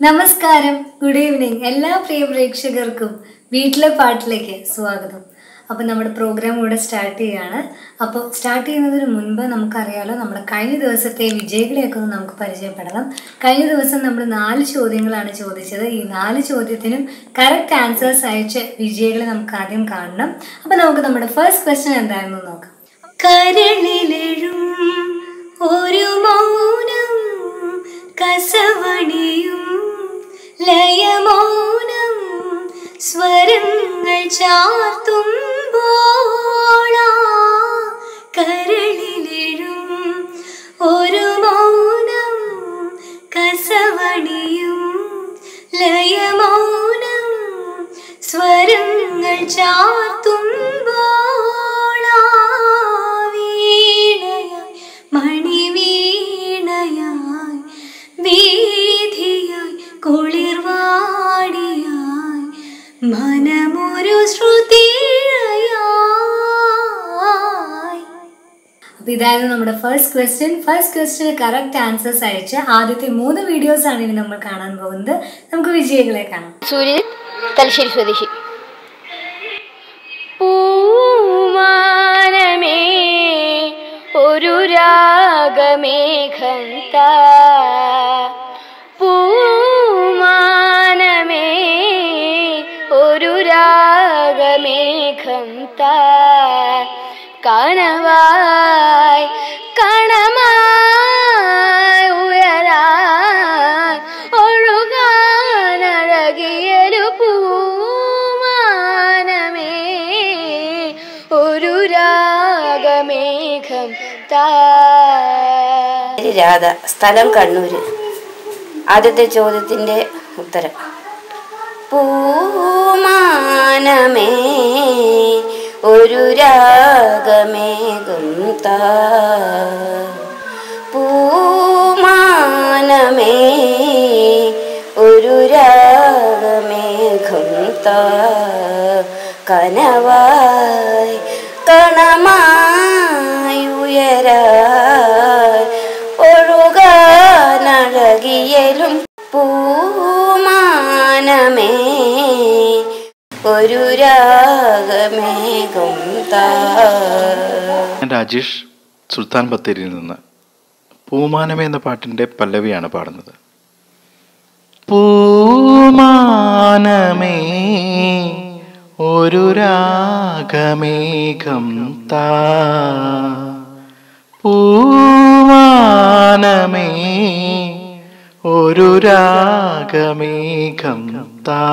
നമസ്കാരം good evening എല്ലാ പ്രിയ പ്രേക്ഷകർക്കും വീട്ടിലെ പാട്ടിലേക്ക് സ്വാഗതം അപ്പോൾ നമ്മുടെ പ്രോഗ്രാം ഇവിടെ സ്റ്റാർട്ട് ചെയ്യുകയാണ് അപ്പോൾ സ്റ്റാർട്ട് ചെയ്യുന്നതിന് മുൻപ് നമുക്കറിയാലോ നമ്മുടെ കഴിഞ്ഞ ദിവസത്തെ വിജയികളെയൊക്കെ ഒന്ന് നമുക്ക് പരിചയപ്പെടണം കഴിഞ്ഞ ദിവസം നമ്മൾ നാല് ചോദ്യങ്ങളാണ് ചോദിച്ചത് ഈ നാല് ചോദ്യത്തിനും കറക്റ്റ് ആൻസേഴ്സ് അയച്ച വിജയികളെ നമുക്ക് ആദ്യം കാണണം അപ്പോൾ നമുക്ക് നമ്മുടെ ഫസ്റ്റ് ക്വസ്റ്റ്യൻ എന്തായിരുന്നു നോക്കാം കരളിലെഴും ഒരു മൗനം കസവണിയും ലയമൗനം സ്വരങ്ങൾ ചാർത്തുമ്പോളാ കരളിലെഴും ഒരു മൗനം കസവണിയും ലയമൗനം സ്വരങ്ങൾ ചാർത്തുമ്പോളാ വീണയായി മണിവീണയായി വീതിയായി കുളിർവാടിയായി മനമൊരു ശ്രുതിയായി അപ്പൊ ഇതായിരുന്നു നമ്മുടെ first question first question correct answers അയച്ച ആദ്യത്തെ മൂന്ന് വീഡിയോസ് ആണ് ഇനി നമ്മൾ കാണാൻ പോകുന്നത് നമുക്ക് വിജയികളെ കാണാം സൂര്യൻ തലശ്ശേരി സ്വദേശി പൂമാനമേ ഒരു രാഗമേഘം താ പൂമാനമേ ഒരു രാഗമേഘം താ കണവായി കണമായി ഉയരാൻ ഒഴുകാനഴകിയൊരു പൂമാനമേ ഒരു രാഗമേഘം താ പേര് രാധ സ്ഥലം കണ്ണൂര് ആദ്യത്തെ ചോദ്യത്തിന്റെ ഉത്തരം പൂമാനമേ ഒരു രാഗമേഘം താ പൂമാനമേ ഒരു രാഗമേഘം താ കനവായി കണമായി ഉയരാൻ ഒഴുകാനഴകിയലും പൂമാനമേ ഒരു രാഗമേഘം താ ഞാൻ രാജേഷ് സുൽത്താൻ ബത്തേരിയിൽ നിന്ന് പൂമാനമേ എന്ന പാട്ടിൻ്റെ പല്ലവിയാണ് പാടുന്നത് പൂമാനമേ ഒരു രാഗമേഘം താ പൂമാനമേ ഒരു രാഗമേഘം താ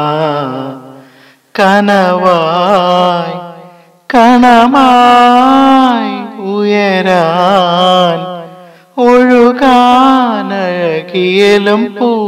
കനവായി കണമായി ഉയരാൻ ഒഴുകാനഴകിയലും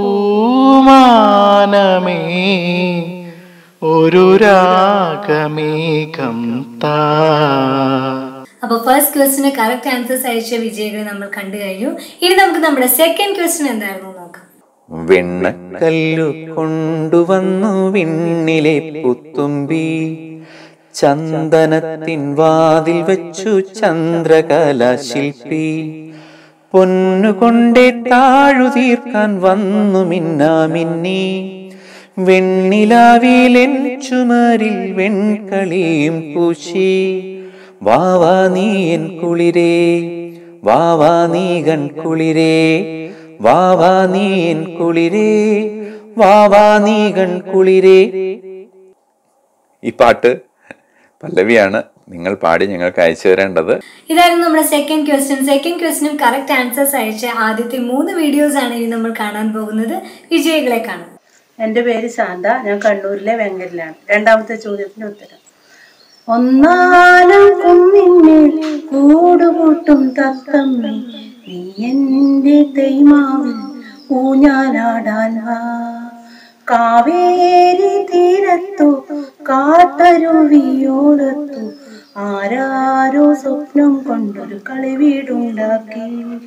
പൂമാനമേ ഒരു രാഗമേഘം താ അപ്പൊ ഫസ്റ്റ് ക്വസ്റ്റിന് കറക്റ്റ് ആൻസേഴ്സ് അയച്ച വിജയികളെ നമ്മൾ കണ്ടു കഴിഞ്ഞു ഇനി നമുക്ക് നമ്മുടെ സെക്കൻഡ് ക്വസ്റ്റ്യൻ എന്തായിരുന്നു നോക്കാം വെണ്ണക്കല്ലു കൊണ്ടുവന്നു വിണ്ണിലെ പുത്തുമ്പി ചന്ദനത്തിൻ വാതിൽ വെച്ചു ചന്ദ്രകല ശില്പി പൊന്നുകൊണ്ടേ താഴു തീർക്കാൻ വന്നു മിന്നാമിന്നി വെണ്ണിലാവിലെൻ ചുമരിൽ വെൺകളിയും പൂശി വാവാ നീ എൻ കുളിരേ വാവാ നീ കൺ കുളിരേ വാവാ നീ എൻ കുളിരേ വാവാ നീ കൺ കുളിരേ ഈ പാട്ട് പല്ലവിയാണ് നിങ്ങൾ പാടി ഞങ്ങൾക്ക് അയച്ചു തരേണ്ടത് ഇതായിരുന്നു നമ്മുടെ സെക്കൻഡ് ക്വസ്റ്റ്യൻ സെക്കൻഡ് ക്വസ്റ്റിനും കറക്റ്റ് ആൻസേഴ്സ് അയച്ച ആദ്യത്തെ മൂന്ന് വീഡിയോസ് ആണ് ഇനി നമ്മൾ കാണാൻ പോകുന്നത് വിജയികളെ കാണാം എൻ്റെ പേര് ശാന്ത ഞാൻ കണ്ണൂരിലെ വെങ്കലിലാണ് രണ്ടാമത്തെ ചോദ്യത്തിന് ഉത്തരം ഒന്നാലും കുന്നിന്മേൽ കൂടുകൂട്ടും തത്തമ്മേ നീ എൻ്റെ തേയ്മാവിൽ ഊഞ്ഞാലാടാൻ വാ കാവേരി തീരത്തു കാട്ടരുവിയോടത്തു ആരാരോ സ്വപ്നം കൊണ്ടൊരു കളി വീടുണ്ടാക്കി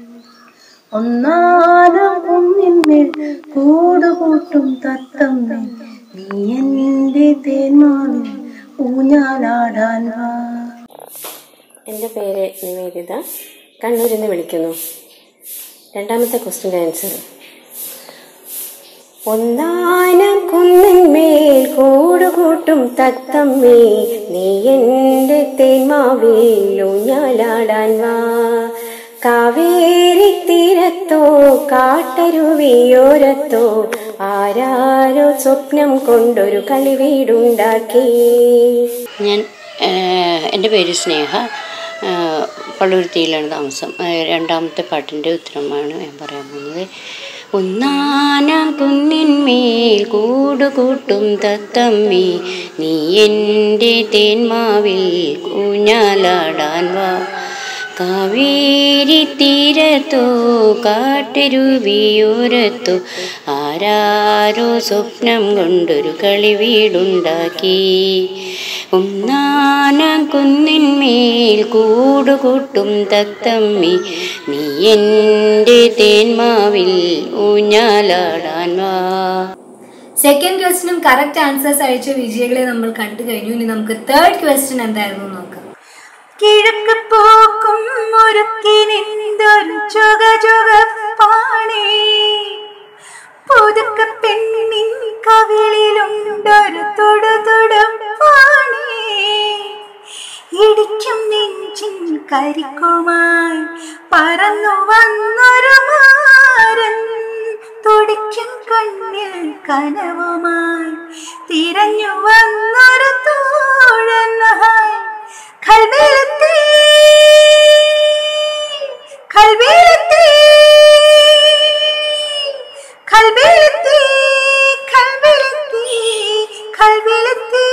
ഒന്നാലും കുന്നിന്മേൽ കൂടുകൂട്ടും തത്തമ്മേ നീ എൻ്റെ തേന്മാവിൽ ഊഞ്ഞാലാടാൻ വാ എൻ്റെ പേര് നിവേദിത കണ്ണൂരിൽ നിന്ന് വിളിക്കുന്നു രണ്ടാമത്തെ ക്വസ്റ്റിൻ്റെ ആൻസർ ഒന്നാനം കുന്നിന്മേൽ കൂടുകൂട്ടും തത്തമ്മേ നീ എന്റെ തേന്മാവേൽ ഊഞ്ഞാലാടാൻ വാ കാവേരി തീരത്തോ കാട്ടരുവിയോരത്തോ ആരാരോ സ്വപ്നം കൊണ്ടൊരു കളിവീടുണ്ടാക്കി ഞാൻ ഏഹ്, എൻ്റെ പേര് സ്നേഹ ഏഹ്, പള്ളുരുത്തിയിലാണ് താമസം ഏഹ്, രണ്ടാമത്തെ പാട്ടിൻ്റെ ഉത്തരമാണ് ഞാൻ പറയാൻ പോകുന്നത് ഒന്നാനാം കുന്നിന്മേൽ കൂടുകൂട്ടും തത്തമ്മി നീ എൻ്റെ തേന്മാവിൽ ഊഞ്ഞാലാടാൻ വാ കാവേരി തീരത്തോ കാട്ടരുവിയോരത്തോ ആരാരോ സ്വപ്നം കൊണ്ടൊരു കളിവീടുണ്ടാക്കി ഒന്നാനാം കുന്നിന്മേൽ കൂടുകൂട്ടും തത്തമ്മി നീ എൻ്റെ തേന്മാവിൽ ഊഞ്ഞാലാടാൻ വാ സെക്കൻഡ് ക്വസ്റ്റിനും കറക്റ്റ് ആൻസേഴ്സ് അയച്ച വിജയികളെ നമ്മൾ കണ്ടു കഴിഞ്ഞു ഇനി നമുക്ക് തേർഡ് ക്വസ്റ്റ്യൻ എന്തായിരുന്നു എന്ന് നോക്കാം കിഴക്ക് പോക്കും ഒരുക്കി നിന്തൊരു ചുക ചുക പാണേ പുതുക്ക പെണ്ണിൻ കവിളിലുണ്ടൊരു തൊടു തൊടു പാണേ ഇടിക്കും നെഞ്ചിൻ കരിക്കുമായി പറന്നു വന്നൊരു മാരൻ തുടിക്കും കണ്ണിൽ കനവുമായി തിരഞ്ഞു വന്നൊരു തോഴനായി കൽവിലെത്തി കൽവിലെത്തി കൽവിലെത്തി കൽവിലെത്തി കൽവിലെത്തി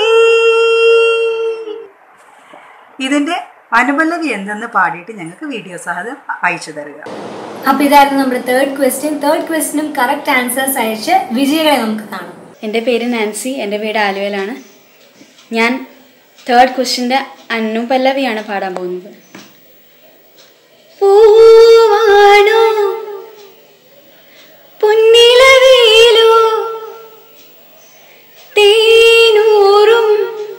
ഇതിന്റെ അനുപല്ലവി എന്തെന്ന് പാടിയിട്ട് ഞങ്ങൾക്ക് വീഡിയോ സഹിതം അയച്ചു തരിക അപ്പൊ ഇതായിരുന്നു നമ്മുടെ തേർഡ് ക്വസ്റ്റ്യൻ തേർഡ് ക്വസ്റ്റ്യനും കറക്റ്റ് ആൻസേഴ്സ് അയച്ച് വിജയികളെ നമുക്ക് കാണാം എൻ്റെ പേര് നാൻസി എൻ്റെ വീട് ആലുവയിലാണ് ഞാൻ തേർഡ് ക്വസ്റ്റിൻ്റെ അനുപല്ലവിയാണ് പാടാൻ പോകുന്നത് പൂവാണോ പൊന്നിലവേലോ തേനൂറും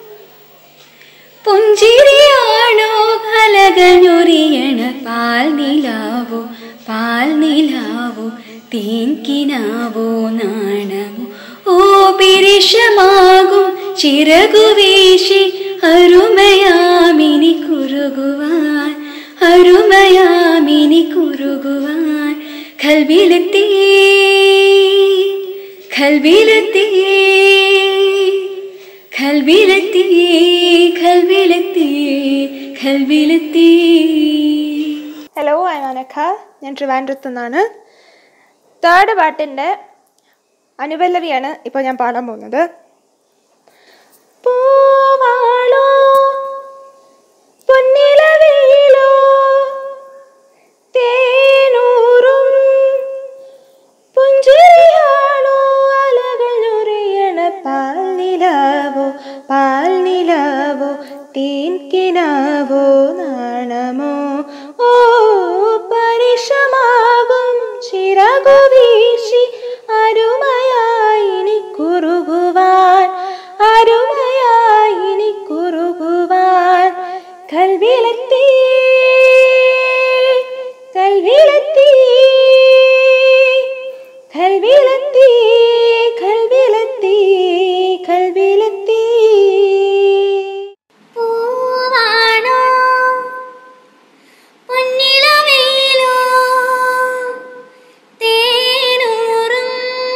പുഞ്ചിരിയാണോ കലകഞ്ഞൊറിയണ പാൽ നിലാവോ പാൽ നിലാവോ തേൻകിനാവോ നാണമോ ഓ പിരിഷമാകും ചിറകുവീശി അരുമയാമിനി കുറുകുവാൻ അരുമയാമിനി കുറുകുവാൻ കൽവിലെത്തി കൽവിലെത്തി കൽവിലെത്തി കൽവിലെത്തി കൽവിലെത്തി ഹലോ ഐ അനഖ ഞാൻ ട്രിവാൻഡ്രത്തു നിന്നാണ് തേർഡ് പാട്ടിൻ്റെ അനുപല്ലവിയാണ് ഇപ്പോൾ ഞാൻ പാടാൻ പോകുന്നത് പൂവാളോ പൊന്നിലവേലോ തേനൂറും പുഞ്ചിരിയാണോ അലകൾ ഞൊറിയണ പാൽ നിലാവോ പാൽ നിലാവോ തേൻകിനാവോ നാണമോ ഓ പരിശമാകും ചിറകു വീശി അരുമയായി കുറുകുവാൻ അരുമയായി കുറുകുവാൻ കൽവിലെത്തി കൽവിലെത്തി കൽവിലെത്തി കൽവിലെത്തി കൽവിലെത്തി പൂവാണോ പൊന്നിലവേലോ തേനൂറും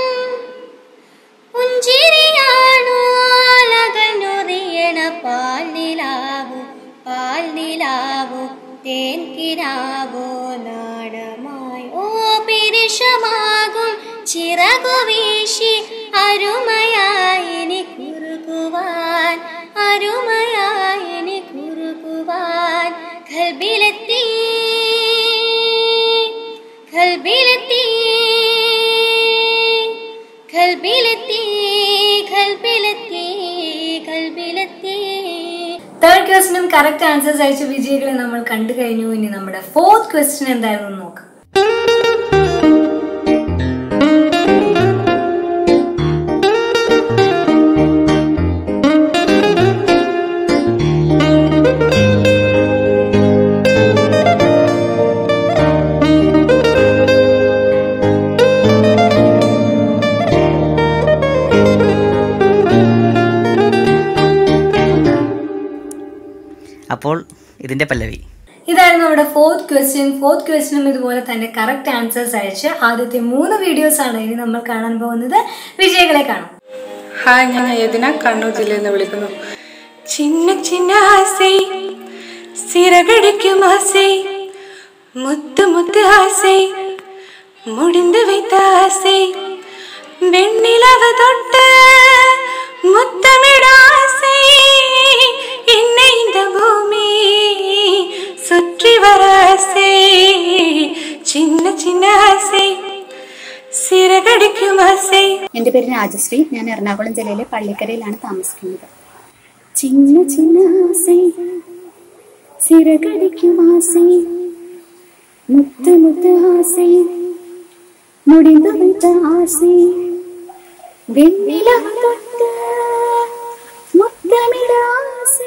പുഞ്ചിരിയാണോ അലകഞ്ഞൊറിയണ പാൽ നിലാവു പാൽ നിലാവു തേൻകിനാവോ നാണമായി ഓ പിരിഷമാകും ചിറകു വീശി അരുമയായി കുറുകുവാൻ അരുമയായി കുറുകുവാൻ കൽബിലെത്തി കൽബിലെത്തി കൽബിലെത്തി കൽബിലെത്തി കൽബിലെത്തി തേർഡ് ക്വസ്റ്റിനും കറക്റ്റ് ആൻസേഴ്സ് അയച്ച വിജയികളെ നമ്മൾ കണ്ടു കഴിഞ്ഞു ഇനി നമ്മുടെ ഫോർത്ത് ക്വസ്റ്റ്യൻ എന്തായിരുന്നു എന്ന് നോക്കാം ഇതിന്റെ പല്ലവി ഇതായിരുന്നു നമ്മുടെ ഫോർത്ത് ക്വസ്റ്റ്യൻ ഫോർത്ത് ക്വസ്റ്റ്യനും ഇതുപോലെ തന്നെ കറക്റ്റ് ആൻസേഴ്സ് അയച്ച് ആദ്യത്തെ മൂന്ന് വീഡിയോസ് ആണ് ഇനി നമ്മൾ കാണാൻ പോകുന്നത് വിജയികളെ കാണാം ഹായ് ഞാൻ യതിന കണ്ണൂർ ജില്ലയിൽ നിന്ന് വിളിക്കുന്നു ചിന്ന ചിന്ന ആസൈ സിറകടിക്കും ആസൈ മുത്ത് മുത്ത് ആസൈ മുടിந்து வைத்த ஆசை வெண்ணிலவ தொட்டு முத்தமிட ஆசை என்னை இந்த பூமி சுற்றி வர ஆசை சின்ன சின்ன ஆசை സിരകടിക്കും ആസൈ എൻ്റെ പേര് രാജശ്രീ ഞാൻ എറണാകുളം ജില്ലയിലെ പള്ളിക്കരയിലാണ് താമസിക്കുന്നത് ചിന്ന ചിന്ന ആസൈ സിരകടിക്കും ആസൈ മുത്ത് മുത്ത് ആസൈ മുടിந்து வைத்த ஆசை வெண்ணிலவ தொட்டு முத்தமிட ஆசை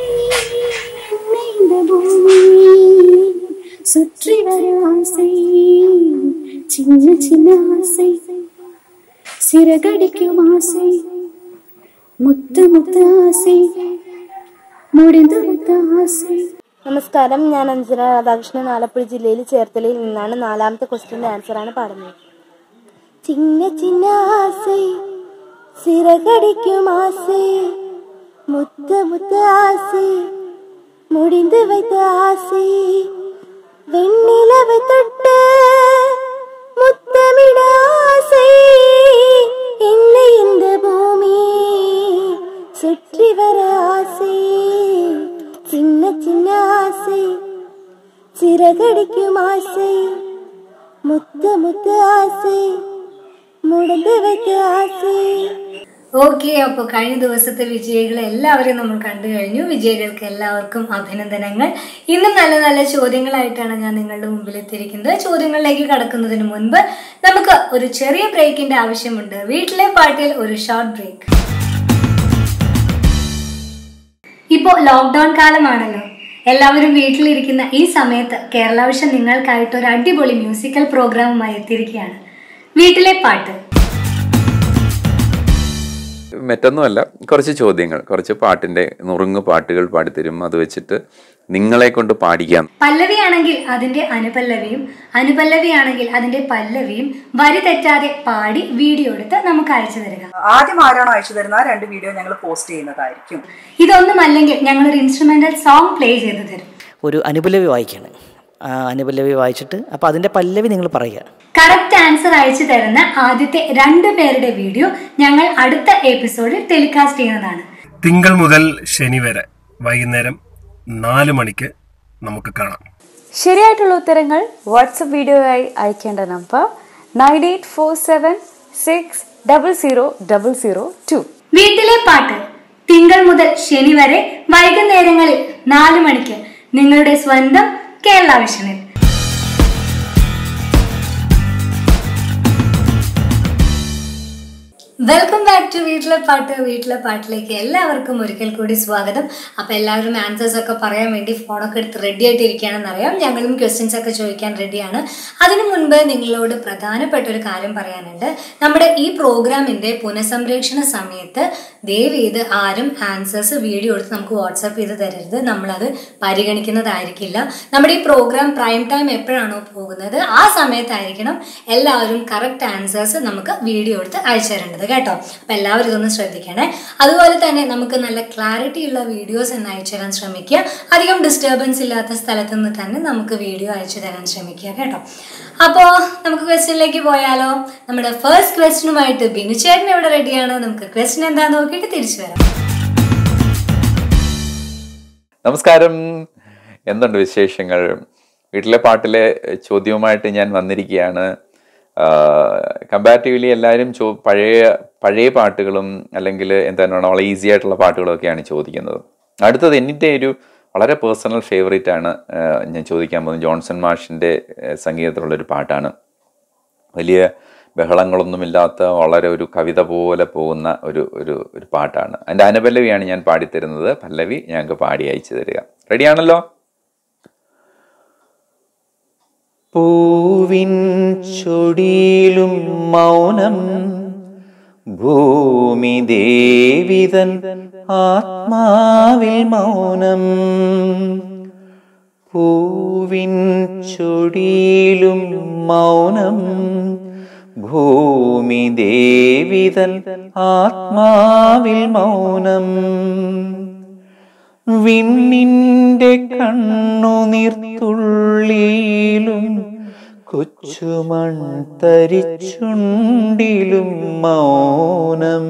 என்னை இந்த பூமி சுற்றி வர ஆசை சின்ன சின்ன ஆசை சிறகடிக்கும் ஆசை முத்து முத்து ஆசை முடிந்து வைத்த ஆசை നമസ്കാരം ഞാൻ അഞ്ജന രാധാകൃഷ്ണൻ ആലപ്പുഴ ജില്ലയിൽ ചേർത്തലയിൽ നിന്നാണ് നാലാമത്തെ ക്വസ്റ്റ്യൻ്റെ ആൻസറാണ് പാടുന്നത് ചിന്ന ചിന്ന ആസൈ സിറകടിക്കും ആസൈ മുത്ത മുത്ത ആസൈ മുടിந்து வைத்த ஆசை வெண்ணிலவை தொட்டு முத்தமிட ஆசை என்னை இந்த பூமி சுற்றி வர ஆசை சின்ன சின்ன ஆசை சிறகடிக்கும் ஆசை முத்த முத்த ஆசை മുടந்து வைக்க ആസை ഓക്കെ അപ്പോൾ കഴിഞ്ഞ ദിവസത്തെ വിജയികളെ എല്ലാവരെയും നമ്മൾ കണ്ടു കഴിഞ്ഞു വിജയികൾക്ക് എല്ലാവർക്കും അഭിനന്ദനങ്ങൾ ഇന്നും നല്ല നല്ല ചോദ്യങ്ങളായിട്ടാണ് ഞാൻ നിങ്ങളുടെ മുമ്പിൽ എത്തിയിരിക്കുന്നത് ചോദ്യങ്ങളിലേക്ക് കടക്കുന്നതിന് മുൻപ് നമുക്ക് ഒരു ചെറിയ ബ്രേക്കിന്റെ ആവശ്യമുണ്ട് വീട്ടിലെ പാട്ടിൽ ഒരു ഷോർട്ട് ബ്രേക്ക് ഇപ്പോൾ ലോക്ക്ഡൗൺ കാലമാണല്ലോ എല്ലാവരും വീട്ടിലിരിക്കുന്ന ഈ സമയത്ത് കേരള വിഷൻ നിങ്ങൾക്കായിട്ട് ഒരു അടിപൊളി മ്യൂസിക്കൽ പ്രോഗ്രാമുമായി എത്തിയിരിക്കുകയാണ് വീട്ടിലെ പാട്ട് മറ്റൊന്നുമല്ല കുറച്ച് ചോദ്യങ്ങൾ കുറച്ച് പാട്ടിൻ്റെ നുറുങ്ങ് പാട്ടുകൾ പാടിത്തരും അത് വെച്ചിട്ട് നിങ്ങളെ കൊണ്ട് പാടിക്കാം പല്ലവി ആണെങ്കിൽ അതിന്റെ അനുപല്ലവിയും അനുപല്ലവി ആണെങ്കിൽ അതിന്റെ പല്ലവിയും വരി തെറ്റാതെ പാടി വീഡിയോ എടുത്ത് നമുക്ക് അയച്ചു തരിക ആദ്യം ആരാണോ അയച്ചു തരുന്നത് ആ രണ്ട് വീഡിയോ ഞങ്ങൾ പോസ്റ്റ് ചെയ്യുന്നതായിരിക്കും ഇതൊന്നും അല്ലെങ്കിൽ ഞങ്ങൾ ഒരു ഇൻസ്ട്രുമെന്റൽ സോങ് പ്ലേ ചെയ്തു തരും ഒരു അനുപല്ലവി വായിക്കാണ് ആ അനുപല്ലവി വായിച്ചിട്ട് അപ്പോൾ അതിന്റെ പല്ലവി നിങ്ങൾ പറയുക കറക്റ്റ് ആൻസർ അയച്ചു തരുന്ന ആദ്യത്തെ രണ്ട് പേരുടെ വീഡിയോ ഞങ്ങൾ അടുത്ത എപ്പിസോഡിൽ ടെലികാസ്റ്റ് ചെയ്യുന്നതാണ് തിങ്കൾ മുതൽ ശനി വരെ വൈകുന്നേരം നാല് മണിക്ക് നമുക്ക് കാണാം ശരിയായിട്ടുള്ള ഉത്തരങ്ങൾ വാട്സപ്പ് വീഡിയോയായി അയക്കേണ്ട number nine eight four seven six double zero double zero two വീട്ടിലെ പാട്ട് തിങ്കൾ മുതൽ ശനി വരെ വൈകുന്നേരങ്ങളിൽ നാല് മണിക്ക് നിങ്ങളുടെ സ്വന്തം കേരള വിഷനിൽ വെൽക്കം ബാക്ക് ടു വീട്ടിലെ പാട്ട് വീട്ടിലെ പാട്ടിലേക്ക് എല്ലാവർക്കും ഒരിക്കൽ കൂടി സ്വാഗതം അപ്പോൾ എല്ലാവരും ആൻസേഴ്സ് ഒക്കെ പറയാൻ വേണ്ടി ഫോണൊക്കെ എടുത്ത് റെഡി ആയിട്ട് ഇരിക്കുകയാണെന്ന് അറിയാം ഞങ്ങളും ക്വസ്റ്റ്യൻസ് ഒക്കെ ചോദിക്കാൻ റെഡിയാണ് അതിനു മുൻപ് നിങ്ങളോട് പ്രധാനപ്പെട്ട ഒരു കാര്യം പറയാനുണ്ട് നമ്മുടെ ഈ പ്രോഗ്രാമിന്റെ പുനഃസംപ്രേഷണ സമയത്ത് ദയവ് ചെയ്ത് ആരും ആൻസേഴ്സ് വീഡിയോ എടുത്ത് നമുക്ക് വാട്സാപ്പ് ചെയ്ത് തരരുത് നമ്മളത് പരിഗണിക്കുന്നതായിരിക്കില്ല നമ്മുടെ ഈ പ്രോഗ്രാം പ്രൈം ടൈം എപ്പോഴാണോ പോകുന്നത് ആ സമയത്തായിരിക്കണം എല്ലാവരും കറക്റ്റ് ആൻസേഴ്സ് നമുക്ക് വീഡിയോ എടുത്ത് അയച്ചു തരേണ്ടത് കേട്ടോ അപ്പം എല്ലാവരും ഇതൊന്ന് ശ്രദ്ധിക്കണേ അതുപോലെ തന്നെ നമുക്ക് നല്ല ക്ലാരിറ്റി ഉള്ള വീഡിയോസ് എന്ന് അയച്ചു തരാൻ ശ്രമിക്കുക അധികം ഡിസ്റ്റർബൻസ് ഇല്ലാത്ത സ്ഥലത്ത് നിന്ന് തന്നെ നമുക്ക് വീഡിയോ അയച്ചു തരാൻ ശ്രമിക്കുക കേട്ടോ അപ്പോൾ നമുക്ക് ക്വസ്റ്റ്യനിലേക്ക് പോയാലോ നമ്മുടെ ഫസ്റ്റ് ക്വസ്റ്റ്യനുമായിട്ട് ബിനു ചേട്ടൻ ഇവിടെ റെഡിയാണ് നമുക്ക് ക്വസ്റ്റ്യൻ എന്താന്ന് നോക്കിയിട്ട് തിരിച്ചു വരാം നമസ്കാരം എന്തുണ്ട് വിശേഷങ്ങൾ വീട്ടിലെ പാട്ടിലെ ചോദ്യവുമായിട്ട് ഞാൻ വന്നിരിക്കുകയാണ് കമ്പാരിറ്റീവ്ലി എല്ലാവരും ചോ പഴയ പഴയ പാട്ടുകളും അല്ലെങ്കിൽ എന്താണ് വളരെ ഈസി ആയിട്ടുള്ള പാട്ടുകളൊക്കെയാണ് ചോദിക്കുന്നത് അടുത്തത് എന്നിൻ്റെ ഒരു വളരെ പേഴ്സണൽ ഫേവറേറ്റ് ആണ് ആ, ഞാൻ ചോദിക്കാൻ പോകുന്നത് ജോൺസൺ മാഷിൻ്റെ സംഗീതത്തിലുള്ള ഒരു പാട്ടാണ് വലിയ ബഹളങ്ങളൊന്നുമില്ലാത്ത വളരെ ഒരു കവിത പോലെ പോകുന്ന ഒരു ഒരു ഒരു പാട്ടാണ് അതിൻ്റെ അനുപല്ലവിയാണ് ഞാൻ പാടിത്തരുന്നത് പല്ലവി ഞങ്ങൾക്ക് പാടി അയച്ചു തരിക റെഡിയാണല്ലോ പൂവിൻ ചൊടിയിലും മൗനം ഭൂമി ദേവിതൻ ആത്മാവിൽ മൗനം പൂവിൻ ചൊടിയിലും മൗനം ഭൂമി ദേവിതൻ ആത്മാവിൽ മൗനം വിണ്ണിന്റെ കണ്ണുനീർത്തുള്ളിയിലും കൊച്ചുമൺ തരിച്ചുണ്ടിലും മൗനം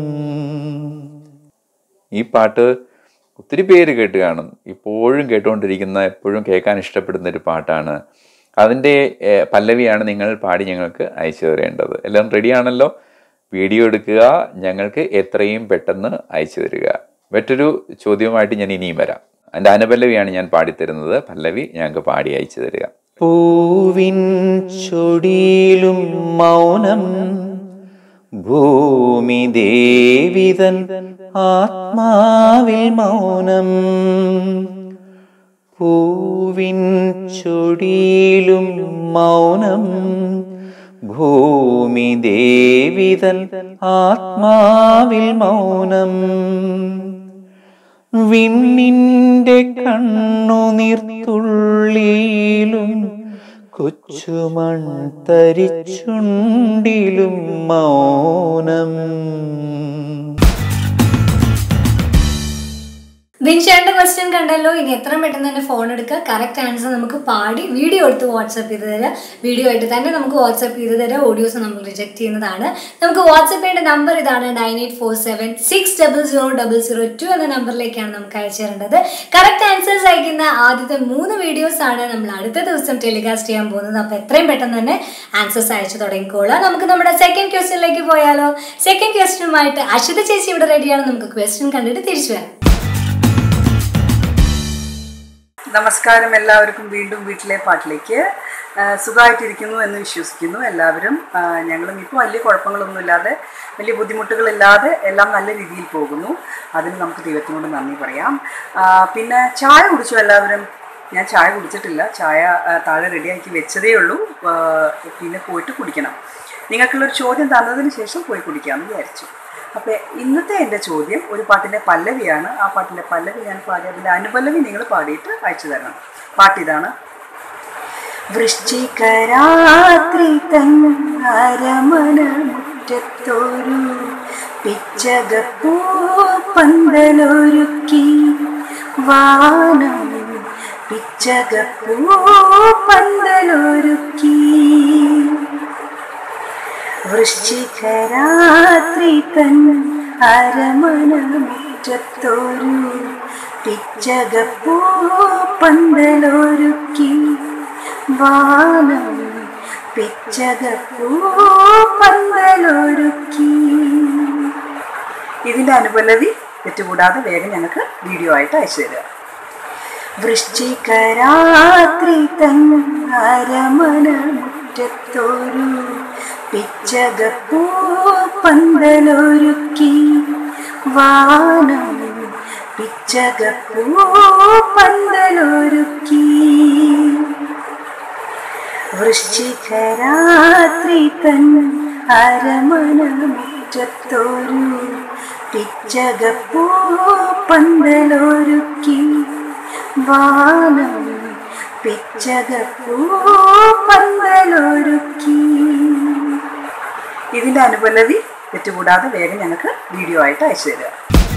ഈ പാട്ട് ഒത്തിരി പേര് കേട്ട് കാണും ഇപ്പോഴും കേട്ടുകൊണ്ടിരിക്കുന്ന എപ്പോഴും കേൾക്കാൻ ഇഷ്ടപ്പെടുന്ന ഒരു പാട്ടാണ് അതിൻ്റെ ഏഹ്, പല്ലവിയാണ് നിങ്ങൾ പാടി ഞങ്ങൾക്ക് അയച്ചു തരേണ്ടത് എല്ലാം റെഡിയാണല്ലോ വീഡിയോ എടുക്കുക ഞങ്ങൾക്ക് എത്രയും പെട്ടെന്ന് അയച്ചു തരിക മറ്റൊരു ചോദ്യവുമായിട്ട് ഞാൻ ഇനിയും വരാം അതിൻ്റെ അനുപല്ലവിയാണ് ഞാൻ പാടിത്തരുന്നത് പല്ലവി ഞങ്ങൾക്ക് പാടി അയച്ചു തരിക പൂവിൻ ചൊടിയിലും മൗനം ഭൂമി ദേവിതൻ ആത്മാവിൽ മൗനം പൂവിൻ ചൊടിയിലും മൗനം ഭൂമി ദേവിതൻ ആത്മാവിൽ മൗനം വിണ്ണിന്റെ കണ്ണുനീർത്തുള്ളിയിലും കൊച്ചുമൺ തരിച്ചുണ്ടിലും മൗനം ബിൻഷാന്റെ ക്വസ്റ്റ്യൻ കണ്ടല്ലോ ഇനി എത്രയും പെട്ടെന്ന് തന്നെ ഫോൺ എടുക്കുക കറക്റ്റ് ആൻസർ നമുക്ക് പാടി വീഡിയോ എടുത്ത് വാട്സപ്പ് ചെയ്ത് തരാം വീഡിയോ ആയിട്ട് തന്നെ നമുക്ക് വാട്സപ്പ് ചെയ്ത് തരാം ഓഡിയോസ് നമ്മൾ റിജക്ട് ചെയ്യുന്നതാണ് നമുക്ക് വാട്സപ്പ് ചെയ്യേണ്ട നമ്പർ ഇതാണ് nine eight four seven six double zero double zero two എന്ന നമ്പറിലേക്കാണ് നമുക്ക് അയച്ചു തരേണ്ടത് കറക്റ്റ് ആൻസേഴ്സ് അയക്കുന്ന ആദ്യത്തെ മൂന്ന് വീഡിയോസ് ആണ് നമ്മൾ അടുത്ത ദിവസം ടെലികാസ്റ്റ് ചെയ്യാൻ പോകുന്നത് അപ്പോൾ എത്രയും പെട്ടെന്ന് തന്നെ ആൻസേഴ്സ് അയച്ചു തുടങ്ങിക്കോളാം നമുക്ക് നമ്മുടെ സെക്കൻഡ് ക്വസ്റ്റ്യനിലേക്ക് പോയാലോ സെക്കൻഡ് ക്വസ്റ്റ്യനുമായിട്ട് അശ്വത ചേച്ചി ഇവിടെ റെഡിയാണ് നമുക്ക് ക്വസ്റ്റ്യൻ കണ്ടിട്ട് തിരിച്ചു വരാം നമസ്കാരം എല്ലാവർക്കും വീണ്ടും വീട്ടിലെ പാട്ടിലേക്ക് ആ, സുഖമായിട്ടിരിക്കുന്നു എന്ന് വിശ്വസിക്കുന്നു എല്ലാവരും ആ, ഞങ്ങളും ഇപ്പോൾ വലിയ കുഴപ്പങ്ങളൊന്നുമില്ലാതെ വലിയ ബുദ്ധിമുട്ടുകളില്ലാതെ എല്ലാം നല്ല രീതിയിൽ പോകുന്നു അതിന് നമുക്ക് ദൈവത്തിനോട് നന്ദി പറയാം ആ, പിന്നെ ചായ കുടിച്ചു എല്ലാവരും ഞാൻ ചായ കുടിച്ചിട്ടില്ല ചായ ആ, താഴെ റെഡിയാക്കി വെച്ചതേ ഉള്ളൂ ആ, പിന്നെ പോയിട്ട് കുടിക്കണം നിങ്ങൾക്കുള്ളൊരു ചോദ്യം തന്നതിന് ശേഷം പോയി കുടിക്കാമെന്ന് വിചാരിച്ചു അപ്പോൾ ഇന്നത്തെ എൻ്റെ ചോദ്യം ഒരു പാട്ടിൻ്റെ പല്ലവിയാണ് ആ പാട്ടിൻ്റെ പല്ലവി ഞാൻ പാടി അതിൻ്റെ അനുപല്ലവി നിങ്ങൾ പാടിയിട്ട് അയച്ചു തരണം പാട്ടിതാണ് വൃശ്ചികരാത്രി തൻ അരമന മുറ്റത്തൊരു പിച്ചകപ്പൂ പന്തലൊരുക്കി വാനം പിച്ചകപ്പൂ പന്തലൊരുക്കി വൃശ്ചികരാത്രി തൻ അരമന മുറ്റത്തൊരു പിച്ചകപ്പൂ പന്തലൊരുക്കി വാനം പിച്ചകപ്പൂ പന്തലൊരുക്കി ഇതിൻ്റെ അനുപല്ലവി തെറ്റുകൂടാതെ വേഗം ഞങ്ങൾക്ക് വീഡിയോ ആയിട്ട് അയച്ചു തരിക വൃശ്ചികരാത്രി തൻ അരമന മുറ്റത്തൊരു പിച്ചകപ്പൂ പന്തലൊരുക്കി വാനം പിച്ചകപ്പൂ പന്തലൊരുക്കി വൃശ്ചികരാത്രി തൻ അരമന മുറ്റത്തൊരു പിച്ചകപ്പൂ പന്തലൊരുക്കി വാനം പിച്ചകപ്പൂ പന്തലൊരുക്കി ഇതിൻ്റെ അനുപല്ലവി തെറ്റുകൂടാതെ വേഗം ഞങ്ങൾക്ക് വീഡിയോ ആയിട്ട് അയച്ചു തരിക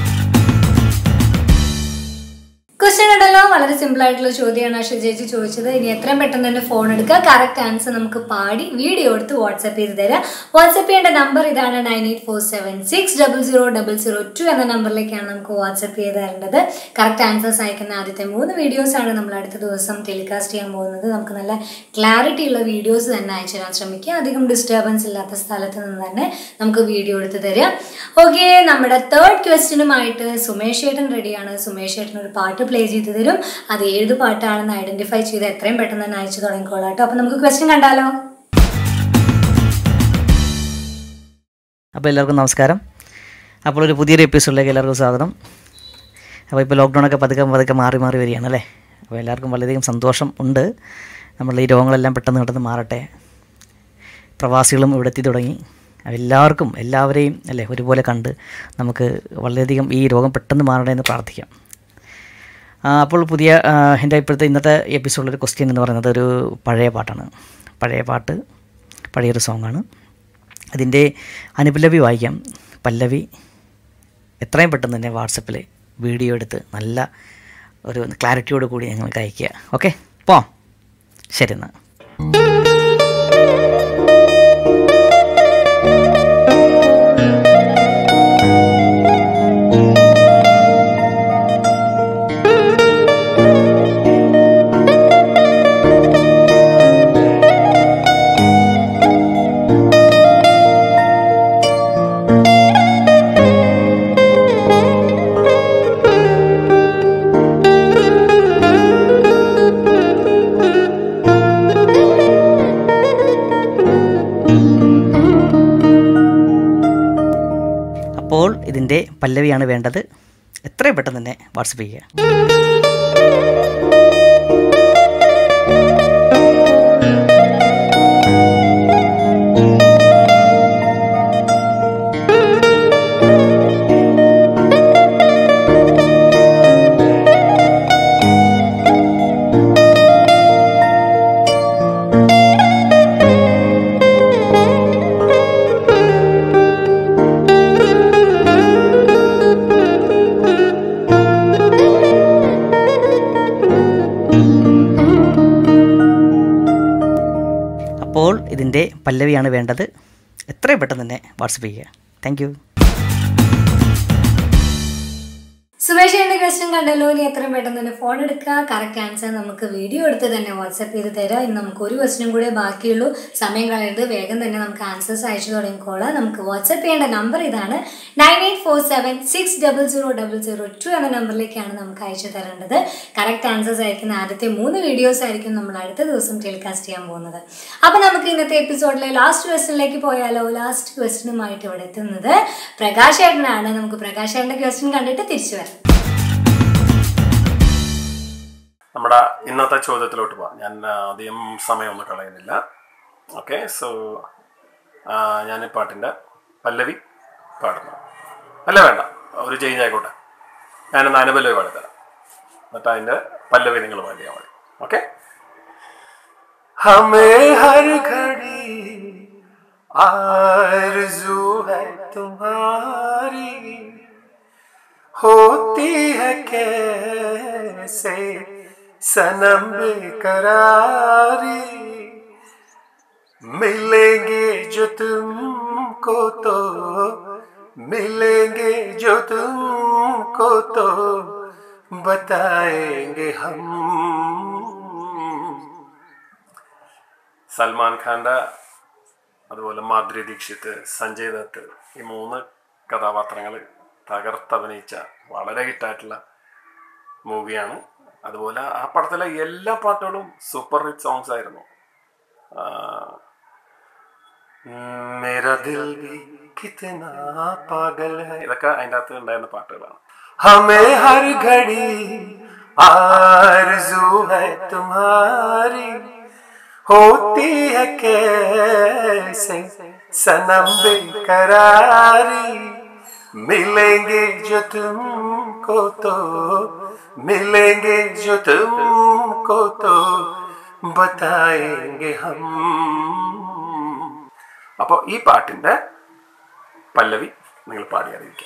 ക്വസ്റ്റ്യൻ ഉണ്ടല്ലോ വളരെ സിമ്പിൾ ആയിട്ടുള്ള ചോദ്യമാണ് അക്ഷ ചേച്ചി ചോദിച്ചത് ഇനി എത്രയും പെട്ടെന്ന് തന്നെ ഫോൺ എടുക്കുക കറക്റ്റ് ആൻസർ നമുക്ക് പാടി വീഡിയോ എടുത്ത് വാട്സപ്പ് ചെയ്ത് തരാം വാട്സപ്പ് ചെയ്യേണ്ട നമ്പർ ഇതാണ് nine eight four seven six double zero double zero two എന്ന നമ്പറിലേക്കാണ് നമുക്ക് വാട്സപ്പ് ചെയ്ത് തരേണ്ടത് കറക്റ്റ് ആൻസേഴ്സ് അയക്കുന്ന ആദ്യത്തെ മൂന്ന് വീഡിയോസ് ആണ് നമ്മൾ അടുത്ത ദിവസം ടെലികാസ്റ്റ് ചെയ്യാൻ പോകുന്നത് നമുക്ക് നല്ല ക്ലാരിറ്റി ഉള്ള വീഡിയോസ് തന്നെ അയച്ചു തരാൻ ശ്രമിക്കുക അധികം ഡിസ്റ്റർബൻസ് ഇല്ലാത്ത സ്ഥലത്ത് നിന്ന് തന്നെ നമുക്ക് വീഡിയോ എടുത്ത് തരാം ഓക്കെ നമ്മുടെ തേർഡ് ക്വസ്റ്റ്യനുമായിട്ട് സുമേഷ് ഏട്ടൻ റെഡിയാണ് സുമേഷ് ഏട്ടൻ ഒരു പാട്ട് പ്ലേ ചെയ്ത് തരും അത് ഏത് പാട്ടാണെന്ന് ഐഡന്റിഫൈ ചെയ്ത് എത്രയും പെട്ടെന്ന് തന്നെ അയച്ചു തുടങ്ങിക്കോളാം കേട്ടോ അപ്പൊ നമുക്ക് ക്വസ്റ്റ്യൻ കണ്ടാലോ അപ്പോൾ എല്ലാവർക്കും നമസ്കാരം അപ്പോൾ ഒരു പുതിയൊരു എപ്പിസോഡിലേക്ക് എല്ലാവർക്കും സ്വാഗതം അപ്പോൾ ഇപ്പോൾ ലോക്ക്ഡൗണൊക്കെ പതുക്കെ പതുക്കെ മാറി മാറി വരികയാണ് അല്ലേ അപ്പോൾ എല്ലാവർക്കും വളരെയധികം സന്തോഷം ഉണ്ട് നമ്മൾ ഈ രോഗങ്ങളെല്ലാം പെട്ടെന്ന് പെട്ടെന്ന് മാറട്ടെ പ്രവാസികളും ഇവിടെ എത്തി തുടങ്ങി അപ്പോൾ എല്ലാവർക്കും എല്ലാവരെയും അല്ലേ ഒരുപോലെ കണ്ട് നമുക്ക് വളരെയധികം ഈ രോഗം പെട്ടെന്ന് മാറട്ടെ എന്ന് പ്രാർത്ഥിക്കാം ആ, അപ്പോൾ പുതിയ ആ, എൻ്റെ ഇപ്പോഴത്തെ ഇന്നത്തെ എപ്പിസോഡിലൊരു ക്വസ്റ്റ്യൻ എന്ന് പറയുന്നത് ഒരു പഴയ പാട്ടാണ് പഴയ പാട്ട് പഴയൊരു സോങ്ങാണ് അതിൻ്റെ അനുപല്ലവി വായിക്കാം പല്ലവി എത്രയും പെട്ടെന്ന് തന്നെ വാട്സപ്പിൽ വീഡിയോ എടുത്ത് നല്ല ഒരു ക്ലാരിറ്റിയോട് കൂടി ഞങ്ങൾക്ക് അയയ്ക്കുക ഓക്കെ പോം ശരി എന്നാൽ അപ്പോൾ ഇതിൻ്റെ പല്ലവിയാണ് വേണ്ടത് എത്രയും പെട്ടെന്ന് തന്നെ വാട്സപ്പ് ചെയ്യുക അപ്പോൾ ഇതിൻ്റെ പല്ലവിയാണ് വേണ്ടത് എത്രയും പെട്ടെന്ന് തന്നെ വാട്സപ്പ് ചെയ്യുക താങ്ക് യു സുമേഷ് എന്റെ ക്വസ്റ്റ്യൻ കണ്ടല്ലോ ഇനി എത്രയും പെട്ടെന്ന് തന്നെ ഫോൺ എടുക്കുക കറക്റ്റ് ആൻസർ നമുക്ക് വീഡിയോ എടുത്ത് തന്നെ വാട്സപ്പ് ചെയ്ത് തരാം ഇന്ന് നമുക്ക് ഒരു ക്വസ്റ്റ്യൻ കൂടെ ബാക്കിയുള്ളൂ സമയം കളയരുത് വേഗം തന്നെ നമുക്ക് ആൻസേഴ്സ് അയച്ചു തുടങ്ങിക്കോളാം നമുക്ക് വാട്സപ്പ് ചെയ്യേണ്ട നമ്പർ ഇതാണ് nine eight four seven six double zero double zero two എന്ന നമ്പറിലേക്കാണ് നമുക്ക് അയച്ചു തരേണ്ടത് കറക്റ്റ് ആൻസേഴ്സ് അയക്കുന്ന ആദ്യത്തെ മൂന്ന് വീഡിയോസ് ആയിരിക്കും നമ്മൾ അടുത്ത ദിവസം ടെലികാസ്റ്റ് ചെയ്യാൻ പോകുന്നത് അപ്പൊ നമുക്ക് ഇന്നത്തെ എപ്പിസോഡിലെ ലാസ്റ്റ് ക്വസ്റ്റ്യനിലേക്ക് പോയാലോ ലാസ്റ്റ് ക്വസ്റ്റ്യനുമായിട്ട് ഇവിടെ എത്തുന്നത് പ്രകാശ് ഏട്ടനാണ് നമുക്ക് പ്രകാശ് ഏട്ടന്റെ ക്വസ്റ്റ്യൻ കണ്ടിട്ട് തിരിച്ചു വരാം നമ്മുടെ ഇന്നത്തെ ചോദ്യത്തിലോട്ട് പോവാം ഞാൻ ആ, അധികം സമയമൊന്നും കളയുന്നില്ല ഓക്കെ സോ ഞാൻ ഈ പാട്ടിൻ്റെ പല്ലവി പാടുന്നു അല്ല വേണ്ട ഒരു ചേഞ്ച് ആയിക്കോട്ടെ ഞാനൊന്ന് അനുപല്ലവി പാടിത്തരാം എന്നിട്ട് അതിൻ്റെ പല്ലവി നിങ്ങൾ പാടിയാൽ മതി ഓക്കെ हमें हर घड़ी आरज़ू है तुम्हारी होती है कैसे सनम बेकरारी मिलेंगे जो तुमको तो मिलेंगे जो तुमको तो बताएंगे हम സൽമാൻ ഖാൻ്റെ അതുപോലെ മാധുരി ദീക്ഷിത്ത് സഞ്ജയ് ദത്ത് ഈ മൂന്ന് കഥാപാത്രങ്ങൾ തകർത്തഭിനയിച്ച വളരെ ഹിറ്റായിട്ടുള്ള മൂവിയാണ് അതുപോലെ ആ പടത്തിലെ എല്ലാ പാട്ടുകളും സൂപ്പർ ഹിറ്റ് സോങ്സ് ആയിരുന്നു ആ, मेरा दिल भी कितना पागल है ഇതൊക്കെ അതിൻ്റെ അകത്ത് ഉണ്ടായിരുന്ന പാട്ടുകളാണ് हमें हर घड़ी आरज़ू है तुम्हारी होती है कैसे सनम बेकरारी मिलेंगे जो तुमको तो मिलेंगे जो तुमको तो बताएंगे हम അപ്പോൾ ഈ പാട്ടിൻ്റെ പല്ലവി നിങ്ങൾ പാടി അറിയിക്കുക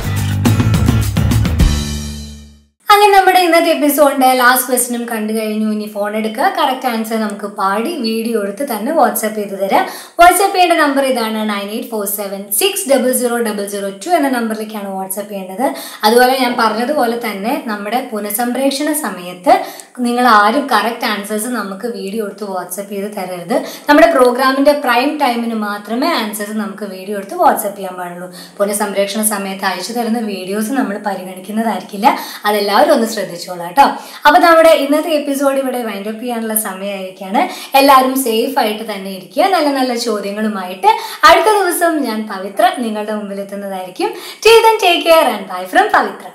അങ്ങനെ നമ്മുടെ ഇന്നത്തെ എപ്പിസോഡിന്റെ ലാസ്റ്റ് ക്വസ്റ്റനും കണ്ടു കഴിഞ്ഞു ഇനി ഫോൺ എടുക്കുക കറക്റ്റ് ആൻസർ നമുക്ക് പാടി വീഡിയോ എടുത്ത് തന്നെ വാട്സാപ്പ് ചെയ്ത് തരാം വാട്സാപ്പ് ചെയ്യേണ്ട നമ്പർ ഇതാണ് nine eight four seven six double zero double zero two എന്ന നമ്പറിലേക്കാണ് വാട്സാപ്പ് ചെയ്യേണ്ടത് അതുപോലെ ഞാൻ പറഞ്ഞതുപോലെ തന്നെ നമ്മുടെ പുനഃസംപ്രേഷണ സമയത്ത് നിങ്ങൾ ആരും കറക്റ്റ് ആൻസേഴ്സ് നമുക്ക് വീഡിയോ എടുത്ത് വാട്സാപ്പ് ചെയ്ത് തരരുത് നമ്മുടെ പ്രോഗ്രാമിന്റെ പ്രൈം ടൈമിന് മാത്രമേ ആൻസേഴ്സ് നമുക്ക് വീഡിയോ എടുത്ത് വാട്സാപ്പ് ചെയ്യാൻ പാടുള്ളൂ പുനഃസംപ്രേഷണ സമയത്ത് അയച്ചു തരുന്ന വീഡിയോസ് നമ്മൾ പരിഗണിക്കുന്നതായിരിക്കില്ല അതെല്ലാവരും ഒന്ന് ശ്രദ്ധിച്ചോളാം കേട്ടോ അപ്പൊ നമ്മുടെ ഇന്നത്തെ എപ്പിസോഡ് ഇവിടെ വൈൻഡ് അപ്പ് ചെയ്യാനുള്ള സമയമായിരിക്കാണ് എല്ലാവരും സേഫ് ആയിട്ട് തന്നെ ഇരിക്കുക നല്ല നല്ല ചോദ്യങ്ങളുമായിട്ട് അടുത്ത ദിവസം ഞാൻ പവിത്ര നിങ്ങളുടെ മുമ്പിൽ എത്തുന്നതായിരിക്കും take care and bye from Pavithra